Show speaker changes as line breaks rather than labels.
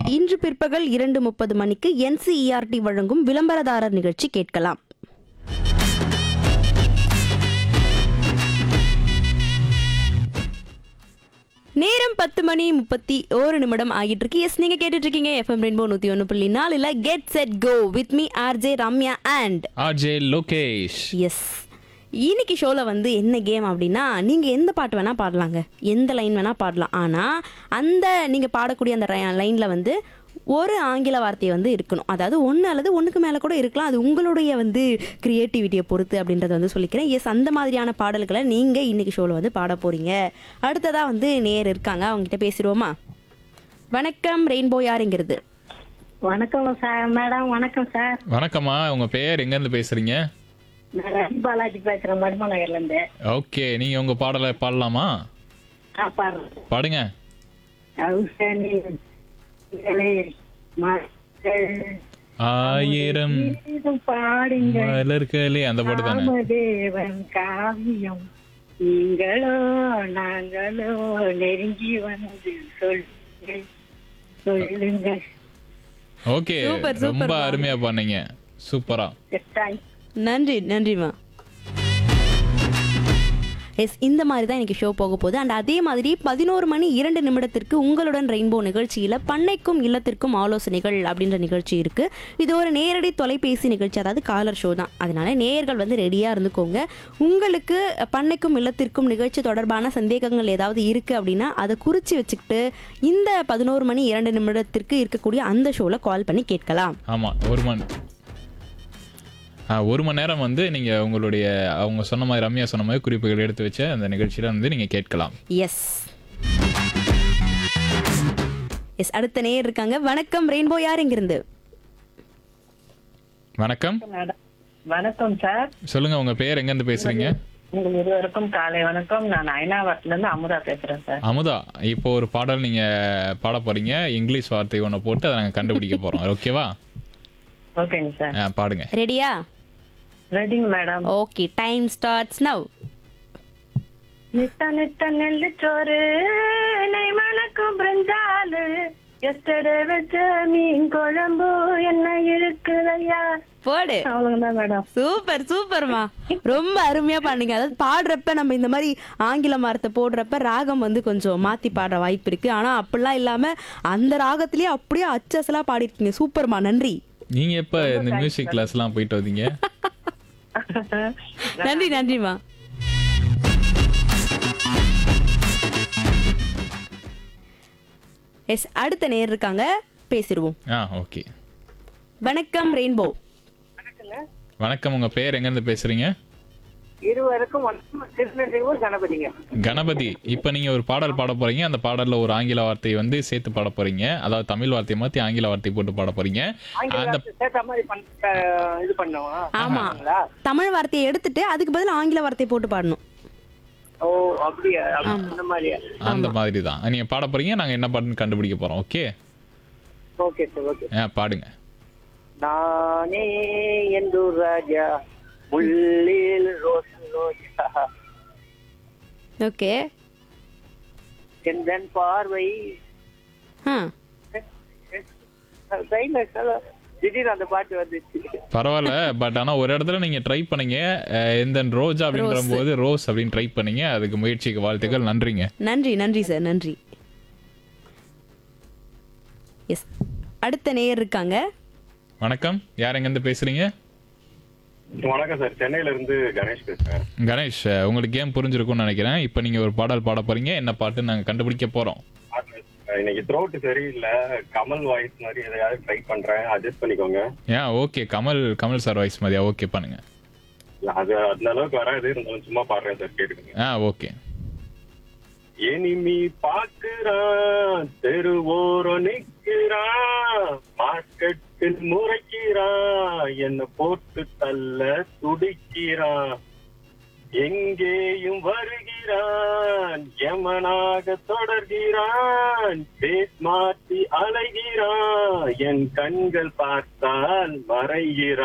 இன்று பிற்பகல் இரண்டு முப்பது மணிக்கு என்சிஇஆர்டி வழங்கும் விளம்பரதாரர் நிகழ்ச்சி கேட்கலாம் நேரம் பத்து மணி முப்பத்தி ஒரு நிமிடம் ஆகிட்டு இருக்கு எஸ் நீங்க கேட்டுட்டு இருக்கீங்க எஃப்எம் ரெயின்போ நூத்தி ஒன்று புள்ளி நாலுல get set go with me RJ Ramya and
RJ Lokesh
yes இன்னைக்கு ஷோவில் வந்து என்ன கேம் அப்படின்னா நீங்கள் எந்த பாட்டு வேணால் பாடலாங்க எந்த லைன் வேணால் பாடலாம் ஆனால் அந்த நீங்கள் பாடக்கூடிய அந்த லைனில் வந்து ஒரு ஆங்கில வார்த்தை வந்து இருக்கணும் அதாவது ஒன்று அல்லது ஒன்றுக்கு மேலே கூட இருக்கலாம் அது உங்களுடைய வந்து க்ரியேட்டிவிட்டியை பொறுத்து அப்படின்றத வந்து சொல்லிக்கிறேன் எஸ் அந்த மாதிரியான பாடல்களை நீங்கள் இன்னைக்கு ஷோவில் வந்து பாட போகிறீங்க அடுத்ததாக வந்து நேர் இருக்காங்க அவங்ககிட்ட பேசிடுவோமா வணக்கம் ரெயின்போ யாருங்கிறது
வணக்கம் சார் மேடம் வணக்கம் சார்
வணக்கம்மா உங்க பேர் எங்க இருந்து பேசுறீங்க
நான் ரவி பாலாஜி பேசுறேன் மடுமா நகர்ல இருந்து
ஓகே நீங்க உங்க பாடலை பாடலாமா
ஆ, பாருங்க
பாடுங்க
அவுசனில் இலை மலர்கள்
ஆயிரம்
கீதம் பாடுங்க
மலர்களே அந்த பாட்டு தானே
ராமதேவன் காவியம் நீங்களோ நாங்களோ நெருங்கி வந்து சொல்லுங்க சொல்லுங்க
ஓகே
Super, super,
ரொம்ப
மா.
அருமையா பண்ணீங்க சூப்பரா
தேங்க்ஸ்
நன்றி நன்றிம்மா எஸ் இந்த மாதிரி தான் இன்னைக்கு ஷோ போக போகுது அண்ட் அதே மாதிரி பதினோரு மணி இரண்டு நிமிடத்திற்கு உங்களுடன் ரெயின்போ நிகழ்ச்சியில் பண்ணைக்கும் இல்லத்திற்கும் ஆலோசனைகள் அப்படின்ற நிகழ்ச்சி இருக்கு இது ஒரு நேரடி தொலைபேசி நிகழ்ச்சி அதாவது காலர் ஷோ தான் அதனால நேயர்கள் வந்து ரெடியாக இருந்துக்கோங்க உங்களுக்கு பண்ணைக்கும் இல்லத்திற்கும் நிகழ்ச்சி தொடர்பான சந்தேகங்கள் ஏதாவது இருக்கு அப்படின்னா அதை குறித்து வச்சுக்கிட்டு இந்த பதினோரு மணி இரண்டு நிமிடத்திற்கு இருக்கக்கூடிய அந்த ஷோவில் கால் பண்ணி கேட்கலாம்
ஆமா ஒரு மணி ஆ, ஒரு மணி நேரம் வந்து நீங்க உங்களுடைய அவங்க சொன்ன மாதிரி ரம்யா சொன்ன மாதிரி குறிப்புகள் எடுத்து வச்ச அந்த நிகழ்ச்சியில வந்து நீங்க கேட்கலாம்
எஸ் எஸ் அடுத்த நேயர் இருக்காங்க வணக்கம் ரெயின்போ யார் இங்கிருந்து
வணக்கம்
மேடம் வணக்கம் சார்
சொல்லுங்க உங்க பேர் எங்க இருந்து பேசுறீங்க
உங்கள் இருவருக்கும் காலை வணக்கம் நான் அயனாவரத்துல இருந்து அமுதா பேசுறேன் சார்
அமுதா இப்போ ஒரு பாடல் நீங்க பாட போறீங்க இங்கிலீஷ் வார்த்தை ஒன்று போட்டு அதை நாங்க கண்டுபிடிக்க போறோம் ஓகேவா
ஓகேங்க சார்
ஆ, பாடுங்க
ரெடியா
ரெடிங்க madam
okay time starts now
நித்த நித்த நெல்லு சோறு நெய் மணக்கும் பிரிஞ்சாலு எஸ்டர்டே வச்ச மீன் குழம்பு என்ன இருக்குதையா
போடு
அவ்வளவுதான் மேடம்
சூப்பர் சூப்பர்மா ரொம்ப அருமையா பண்ணீங்க அதாவது பாடுறப்ப நம்ம இந்த மாதிரி ஆங்கில வார்த்தை போடுறப்ப ராகம் வந்து கொஞ்சம் மாத்தி பாடுற வாய்ப்பு இருக்கு ஆனா அப்படிலாம் இல்லாம அந்த ராகத்திலேயே அப்படியே அச்சசலா பாடிருக்கீங்க சூப்பர்மா நன்றி
நீங்க எப்ப இந்த மியூசிக் கிளாஸ் எல்லாம் போயிட்டு வந்தீங்க
நன்றி நன்றிமா எஸ் அடுத்த நேர் இருக்காங்க பேசிடுவோம்
ஆ ஓகே
வணக்கம் ரெயின்போ
வணக்கம் உங்க பேர் எங்க இருந்து பேசுறீங்க
இருவருக்கும் திருநெல்வேலூர் கணபதிங்க
கணபதி இப்போ நீங்க ஒரு பாடல் பாட போறீங்க அந்த பாடல்ல ஒரு ஆங்கில வார்த்தை வந்து சேர்த்து பாட போறீங்க அதாவது தமிழ் வார்த்தையை மாத்தி ஆங்கில வார்த்தை போட்டு பாட போறீங்க அந்த
சேர்த்த மாதிரி பண்ண இது பண்ணுவோம்
ஆமா தமிழ் வார்த்தையை எடுத்துட்டு அதுக்கு பதில் ஆங்கில வார்த்தையை போட்டு பாடணும்
ஓ அப்படியா அந்த மாதிரியா
அந்த மாதிரி தான் நீங்க பாட போறீங்க நாங்க என்ன பாட்டுன்னு கண்டுபிடிக்க போறோம் ஓகே
ஓகே சார் ஓகே
ஆ பாடுங்க
நானே எந்தூர் ராஜா முள்ளில் ரோஸ் ரோஜா
ஓகே
எந்தன் பார்வை
ஆ
ட்ரெயின்ல திடீர்னு அந்த பாட்டு வந்துச்சு
பரவாயில்ல பட் ஆனா ஒரு இடத்துல நீங்க ட்ரை பண்ணீங்க அஹ், எந்த ரோஜா அப்படின்ற போது ரோஸ் அப்படின்னு ட்ரை பண்ணீங்க அதுக்கு முயற்சிக்கு வாழ்த்துக்கள் நன்றிங்க
நன்றி நன்றி சார் நன்றி எஸ் அடுத்த நேயர் இருக்காங்க
வணக்கம் யார் எங்க இருந்து பேசுறீங்க
வணக்கம் சார் சென்னையில இருந்து கணேஷ் பேசுறேன்
கணேஷ் அஹ், உங்களுக்கு கேம் புரிஞ்சிருக்கும்னு நினைக்கிறேன் இப்போ நீங்க ஒரு பாடல் பாட போறீங்க என்ன பாட்டு நாங்க கண்டுபிடிக்க போறோம்
இன்னைக்கு த்ரோட் சரியில்லை கமல் வாய்ஸ் மாதிரி எதையாவது ட்ரை பண்றேன் அட்ஜஸ்ட் பண்ணிக்கோங்க
ஏன் okay Kamal Kamal sir voice மாதிரியா ஓகே பண்ணுங்க
இல்ல, அது அந்த அளவுக்கு வராது இருந்தாலும் சும்மா பாடுறேன் சார் கேட்டுக்கோங்க
ஆ ஓகே
எனிமி பாக்குறான் தெருவோரம் நிக்கிறான் மார்க்கெட்டில் முறைக்கிறான் என்ன போட்டு தள்ள துடிக்கிறான் எங்கேயும் வருகிறான் யமனாக தொடர்கிறான் பேஸ் மாற்றி அலைகிறான் என் கண்கள் பார்த்தால் மறைகிறான்